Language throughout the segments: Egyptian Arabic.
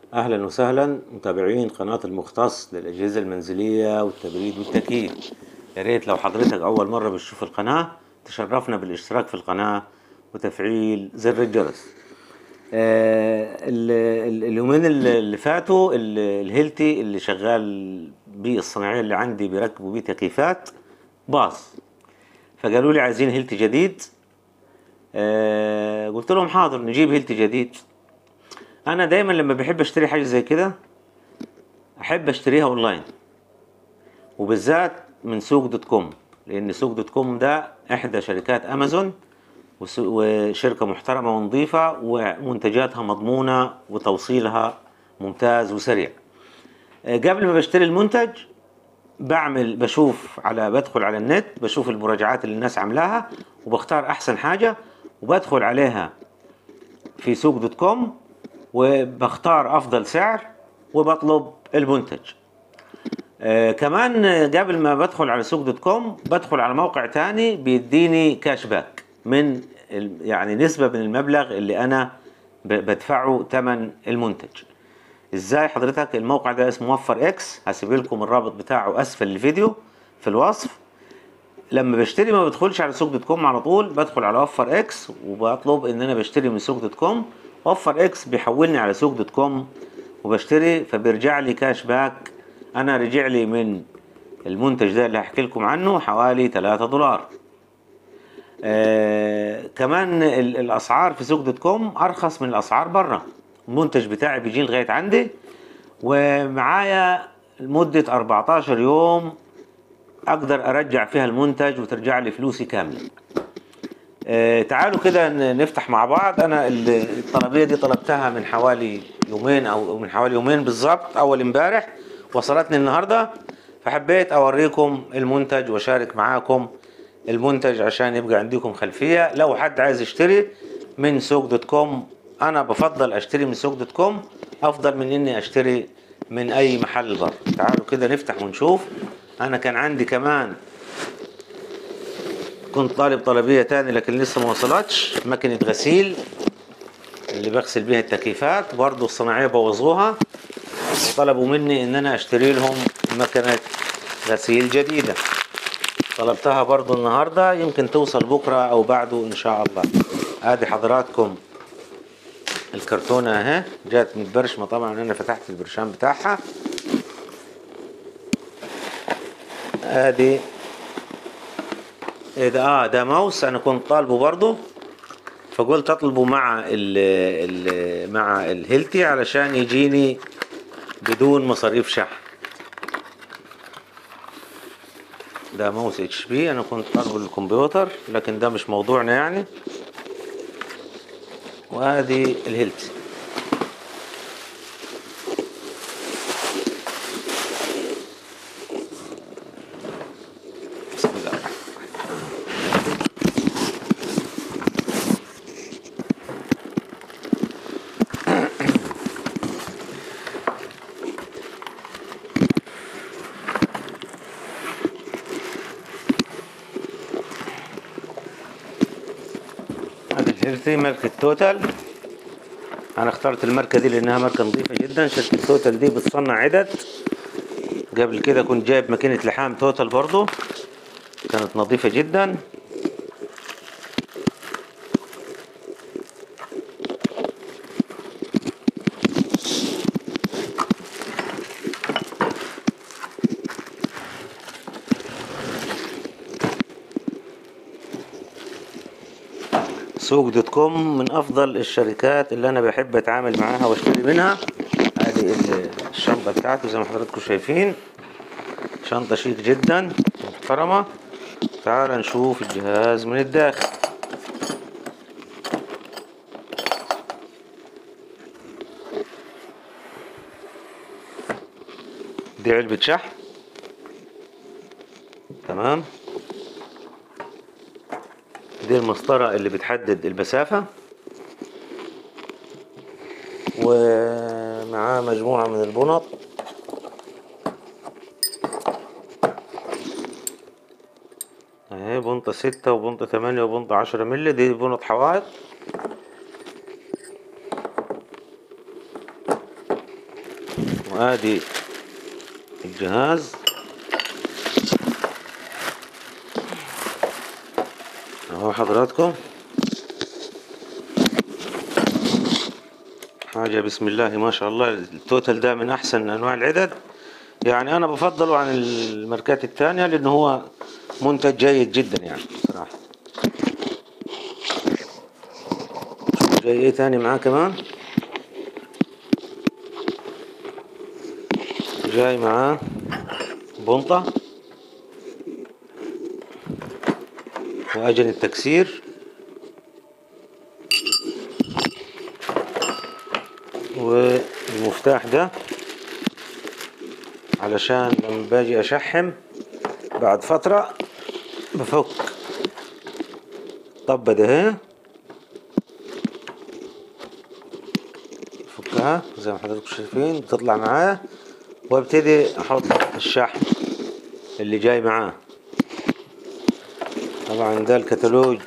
أهلا وسهلا متابعين قناة المختص للأجهزة المنزلية والتبريد والتكييف يا ريت لو حضرتك أول مرة بتشوف القناة تشرفنا بالاشتراك في القناة وتفعيل زر الجرس آه ال- ال- اليومين اللي اللي فاتوا ال- الهيلتي اللي شغال بيه الصناعية اللي عندي بيركبوا بيه تكييفات باظ فقالوا لي عايزين هيلتي جديد آه قلت لهم حاضر نجيب هيلتي جديد انا دايما لما بحب اشتري حاجه زي كده احب اشتريها اونلاين وبالذات من سوق دوت كوم لان سوق دوت كوم ده احدى شركات امازون وس- وشركه محترمه ونظيفه ومنتجاتها مضمونه وتوصيلها ممتاز وسريع آه، قبل ما بشتري المنتج بعمل بشوف على بدخل على النت بشوف المراجعات اللي الناس عاملاها وبختار احسن حاجه وبدخل عليها في سوق دوت كوم وبختار افضل سعر وبطلب المنتج آه كمان قبل ما بدخل على سوق دوت كوم بدخل على موقع تاني بيديني كاش باك من ال- يعني نسبة من المبلغ اللي انا ب- بدفعه ثمن المنتج ازاي حضرتك الموقع ده اسمه وفر اكس هسيب لكم الرابط بتاعه اسفل الفيديو في الوصف لما بشتري ما بدخلش على سوق دوت كوم على طول بدخل على وفر اكس وبطلب ان انا بشتري من سوق دوت كوم وفر اكس بيحولني على سوق دوت كوم وبشتري فبيرجع لي كاش باك انا رجع لي من المنتج ده اللي هحكي لكم عنه حوالي 3 دولار آه كمان ال- الاسعار في سوق دوت كوم ارخص من الاسعار بره المنتج بتاعي بيجي لغايه عندي ومعايا لمده 14 يوم اقدر ارجع فيها المنتج وترجع لي فلوسي كامله آه تعالوا كده ن- نفتح مع بعض انا ال- الطلبيه دي طلبتها من حوالي يومين او من حوالي يومين بالظبط اول امبارح وصلتني النهارده فحبيت اوريكم المنتج واشارك معاكم المنتج عشان يبقى عندكم خلفيه لو حد عايز يشتري من سوق دوت كوم انا بفضل اشتري من سوق دوت كوم افضل من اني اشتري من اي محل بره تعالوا كده نفتح ونشوف انا كان عندي كمان كنت طالب طلبية تاني لكن لسه ما وصلتش ماكينة غسيل اللي بغسل بيها التكييفات برضو الصناعية بوظوها وطلبوا مني ان انا اشتري لهم مكنة غسيل جديدة طلبتها برضو النهاردة يمكن توصل بكرة او بعده ان شاء الله ادي حضراتكم الكرتونة اهي جات متبرشمة طبعا انا فتحت البرشام بتاعها ادي إيه ده اه ده ماوس انا كنت طالبه برضه فقلت اطلبه مع ال ال مع الهيلتي علشان يجيني بدون مصاريف شحن ده ماوس اتش بي انا كنت طالبه للكمبيوتر لكن ده مش موضوعنا يعني وادي الهيلتي بسم الله الرحمن هذه الهيلثي ماركة توتال انا اخترت الماركة دي لانها ماركة نظيفة جدا شركة توتال دي بتصنع عدد قبل كده كنت جايب ماكينة لحام توتال برضو كانت نظيفة جدا سوق دوت كوم من افضل الشركات اللي انا بحب اتعامل معاها واشتري منها هذه ال- الشنطة بتاعتي زي ما حضراتكم شايفين شنطة شيك جدا محترمة تعال نشوف الجهاز من الداخل دي علبة شحن تمام دي المسطرة اللي بتحدد المسافة ومعاه مجموعة من البنط اهي بنطة ستة وبنطة ثمانية وبنطة عشرة ملي دي بنط حوائط وادي الجهاز اهو حضراتكم حاجة بسم الله ما شاء الله التوتال ده من احسن انواع العدد يعني انا بفضله عن الماركات التانية لانه هو منتج جيد جدا يعني صراحة جاي ايه تاني معاه كمان جاي معاه بنطة وأجل التكسير والمفتاح ده علشان لما باجي أشحم بعد فترة بفك طبة ده اهي فكها زي ما حضراتكم شايفين بتطلع معايا وابتدي احط الشحن اللي جاي معاه طبعا ده الكتالوج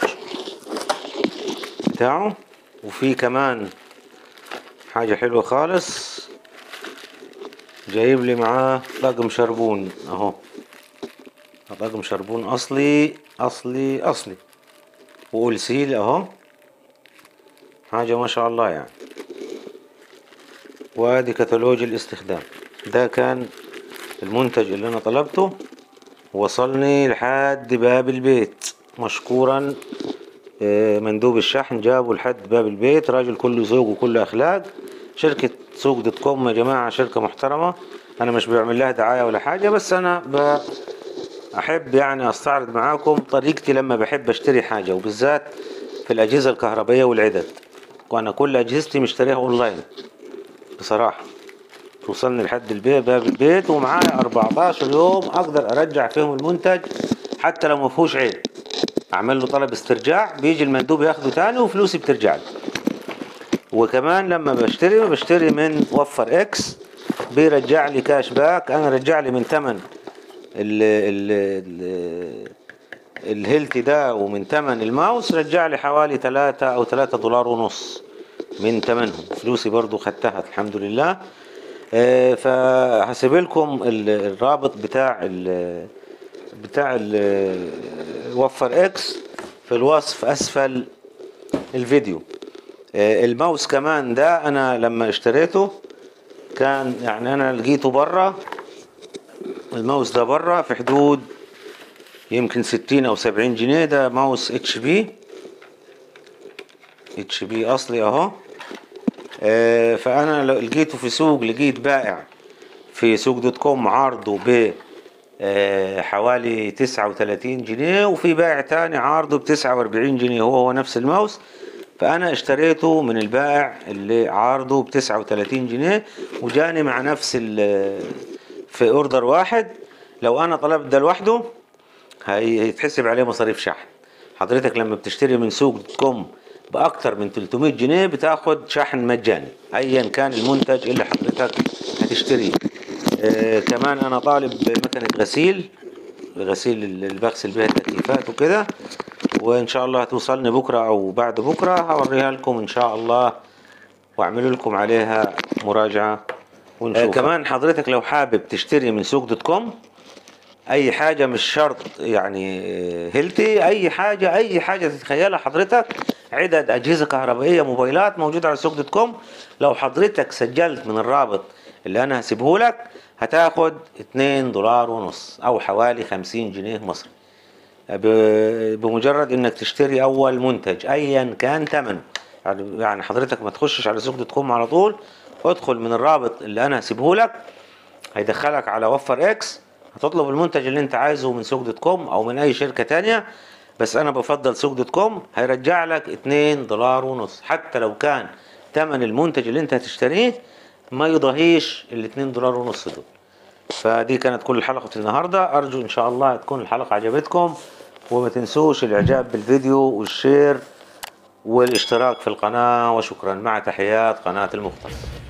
بتاعه وفي كمان حاجة حلوة خالص جايب لي معاه طقم شربون اهو طقم شربون اصلي اصلي اصلي وألسيل اهو حاجة ما شاء الله يعني وادي كتالوج الاستخدام ده كان المنتج اللي انا طلبته وصلني لحد باب البيت مشكورا آه، مندوب الشحن جابه لحد باب البيت راجل كله ذوق وكله اخلاق شركة سوق دوت كوم يا جماعة شركة محترمة انا مش بعمل لها دعاية ولا حاجة بس انا ب... احب يعني استعرض معاكم طريقتي لما بحب اشتري حاجة وبالذات في الاجهزة الكهربائية والعدد وانا كل اجهزتي مشتريها اونلاين بصراحة توصلني لحد البيت باب البيت ومعايا 14 يوم اقدر ارجع فيهم المنتج حتى لو ما فيهوش عيب اعمل له طلب استرجاع بيجي المندوب ياخده تاني وفلوسي بترجع لي وكمان لما بشتري بشتري من وفر اكس بيرجع لي كاش باك انا رجع لي من ثمن ال ال ال الهيلتي ده ومن ثمن الماوس رجع لي حوالي 3 او 3 دولار ونص من ثمنهم فلوسي برضو خدتها الحمد لله آه، فهسيب لكم ال- الرابط بتاع ال بتاع ال وفر اكس في الوصف اسفل الفيديو آه، الماوس كمان ده انا لما اشتريته كان يعني انا لقيته برا الماوس ده برا في حدود يمكن ستين او سبعين جنيه ده ماوس اتش بي اتش بي اصلي اهو آه، فانا لو لقيته في سوق لقيت بائع في سوق دوت كوم عارضه ب آه، حوالي تسعة وتلاتين جنيه وفي بائع تاني عارضه بتسعة واربعين جنيه هو هو نفس الماوس فأنا اشتريته من البائع اللي عارضه بتسعة وتلاتين جنيه وجاني مع نفس ال في اوردر واحد لو أنا طلبت ده لوحده هي- هيتحسب عليه مصاريف شحن حضرتك لما بتشتري من سوق دوت كوم بأكتر من 300 جنيه بتاخد شحن مجاني أيا كان المنتج اللي حضرتك هتشتريه آه كمان أنا طالب مكنة غسيل غسيل اللي بغسل بيها التكييفات وكده وإن شاء الله هتوصلني بكرة أو بعد بكرة هوريها لكم إن شاء الله واعملوا لكم عليها مراجعة ونشوف آه كمان حضرتك لو حابب تشتري من سوق دوت كوم اي حاجة مش شرط يعني هيلتي اي حاجة اي حاجة تتخيلها حضرتك عدد اجهزة كهربائية موبايلات موجودة على سوق دوت كوم لو حضرتك سجلت من الرابط اللي انا هسيبه لك هتاخد 2 دولار ونص او حوالي 50 جنيه مصري ب- بمجرد انك تشتري اول منتج ايا كان ثمنه يعني يعني حضرتك ما تخشش على سوق دوت كوم على طول ادخل من الرابط اللي انا هسيبه لك هيدخلك على وفر اكس هتطلب المنتج اللي انت عايزه من سوق دوت كوم او من اي شركة تانية بس انا بفضل سوق دوت كوم هيرجع لك 2 دولار ونص حتى لو كان ثمن المنتج اللي انت هتشتريه ما يضاهيش ال 2 دولار ونص دول فدي كانت كل حلقة النهاردة أرجو إن شاء الله تكون الحلقة عجبتكم وما تنسوش الإعجاب بالفيديو والشير والاشتراك في القناة وشكرا مع تحيات قناة المختص